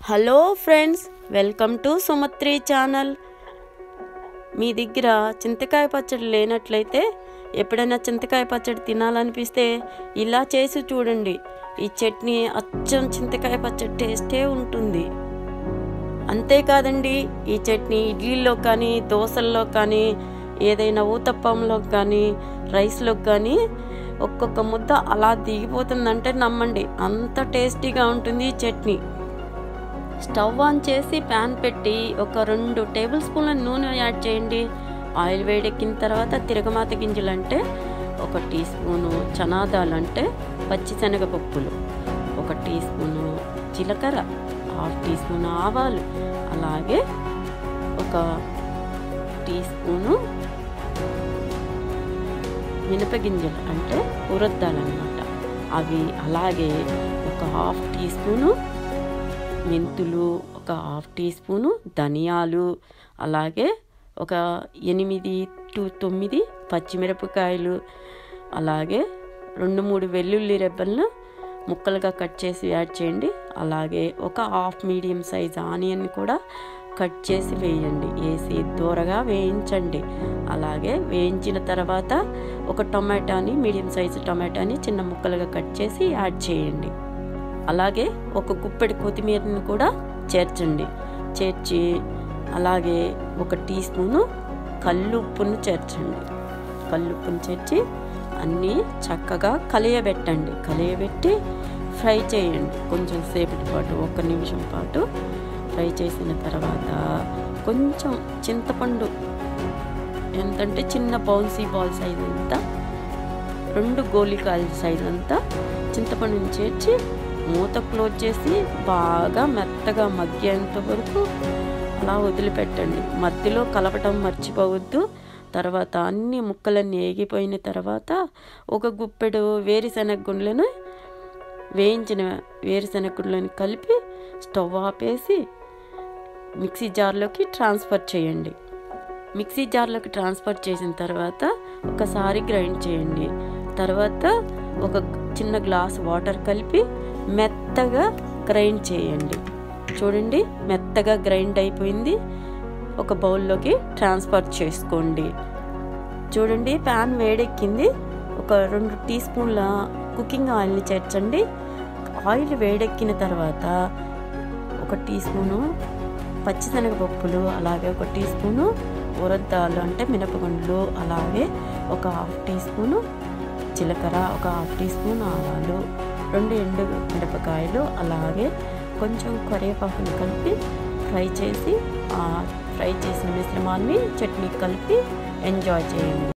hello friends welcome to Sumatri channel మీ దగ్గర చింతకాయ పచ్చడి లేనట్లయితే ఎప్పుడైనా చింతకాయ పచ్చడి తినాలనిపిస్తే ఇలా చేసి చూడండి ఈ చట్నీ అచ్చం చింతకాయ పచ్చడి టేస్టే ఉంటుంది అంతేకాదండి ఈ చట్నీ ఇడ్లీలో కానీ దోశల్లో కానీ ఏదైనా ఊతప్పంలో కానీ రైస్లో కానీ ఒక్కొక్క ముద్ద అలా దిగిపోతుందంటే నమ్మండి అంత టేస్టీగా ఉంటుంది ఈ చట్నీ స్టవ్ ఆన్ చేసి ప్యాన్ పెట్టి ఒక రెండు టేబుల్ స్పూన్ల నూనె యాడ్ చేయండి ఆయిల్ వేడెక్కిన తర్వాత తిరగమాత గింజలు అంటే ఒక టీ స్పూను చనాదాలు అంటే పచ్చిశనగపప్పులు ఒక టీ స్పూను జీలకర్ర హాఫ్ టీ స్పూన్ ఆవాలు అలాగే ఒక టీ స్పూను మినపగింజలు అంటే ఉరద్దాలు అనమాట అవి అలాగే ఒక హాఫ్ టీ స్పూను మెంతులు ఒక హాఫ్ టీ స్పూను ధనియాలు అలాగే ఒక ఎనిమిది టు తొమ్మిది పచ్చిమిరపకాయలు అలాగే రెండు మూడు వెల్లుల్లి రెబ్బలను ముక్కలుగా కట్ చేసి యాడ్ చేయండి అలాగే ఒక హాఫ్ మీడియం సైజ్ ఆనియన్ కూడా కట్ చేసి వేయండి వేసి దూరగా వేయించండి అలాగే వేయించిన తర్వాత ఒక టొమాటోని మీడియం సైజు టొమాటోని చిన్న ముక్కలుగా కట్ చేసి యాడ్ చేయండి అలాగే ఒక గుప్పెడి కొత్తిమీరని కూడా చేర్చండి చేర్చి అలాగే ఒక టీ స్పూను కల్లుప్పును చేర్చండి కల్లుప్పును చేర్చి అన్నీ చక్కగా కలియబెట్టండి కలియబెట్టి ఫ్రై చేయండి కొంచెం సేపటి పాటు ఒక నిమిషం పాటు ఫ్రై చేసిన తర్వాత కొంచెం చింతపండు ఎంతంటే చిన్న బౌన్సీ బాల్ సైజ్ అంతా రెండు గోలికాయల సైజ్ అంతా చింతపండుని చేర్చి మూత క్లోజ్ చేసి బాగా మెత్తగా మగ్గేంత వరకు అలా వదిలిపెట్టండి మధ్యలో కలపటం మర్చిపోవద్దు తర్వాత అన్ని ముక్కలన్నీ ఏగిపోయిన తర్వాత ఒక గుప్పెడు వేరుశనగ గుండ్లను వేయించిన వేరుశనగ గుండ్లను కలిపి స్టవ్ ఆపేసి మిక్సీ జార్లోకి ట్రాన్స్ఫర్ చేయండి మిక్సీ జార్లోకి ట్రాన్స్ఫర్ చేసిన తర్వాత ఒకసారి గ్రైండ్ చేయండి తర్వాత ఒక చిన్న గ్లాస్ వాటర్ కలిపి మెత్తగా గ్రైండ్ చేయండి చూడండి మెత్తగా గ్రైండ్ అయిపోయింది ఒక బౌల్లోకి ట్రాన్స్ఫర్ చేసుకోండి చూడండి ప్యాన్ వేడెక్కింది ఒక రెండు టీ స్పూన్ల కుకింగ్ ఆయిల్ని చేర్చండి ఆయిల్ వేడెక్కిన తర్వాత ఒక టీ స్పూను పచ్చిశనగపప్పులు అలాగే ఒక టీ స్పూను ఉరద్దాలు అంటే మినపగుండ్లు అలాగే ఒక హాఫ్ టీ స్పూను జీలకర్ర ఒక హాఫ్ టీ స్పూన్ ఆవాలు రెండు ఎండు మిరపకాయలు అలాగే కొంచెం కరివేపాకుని కలిపి ఫ్రై చేసి ఫ్రై చేసిన మిశ్రమాన్ని చట్నీ కలిపి ఎంజాయ్ చేయండి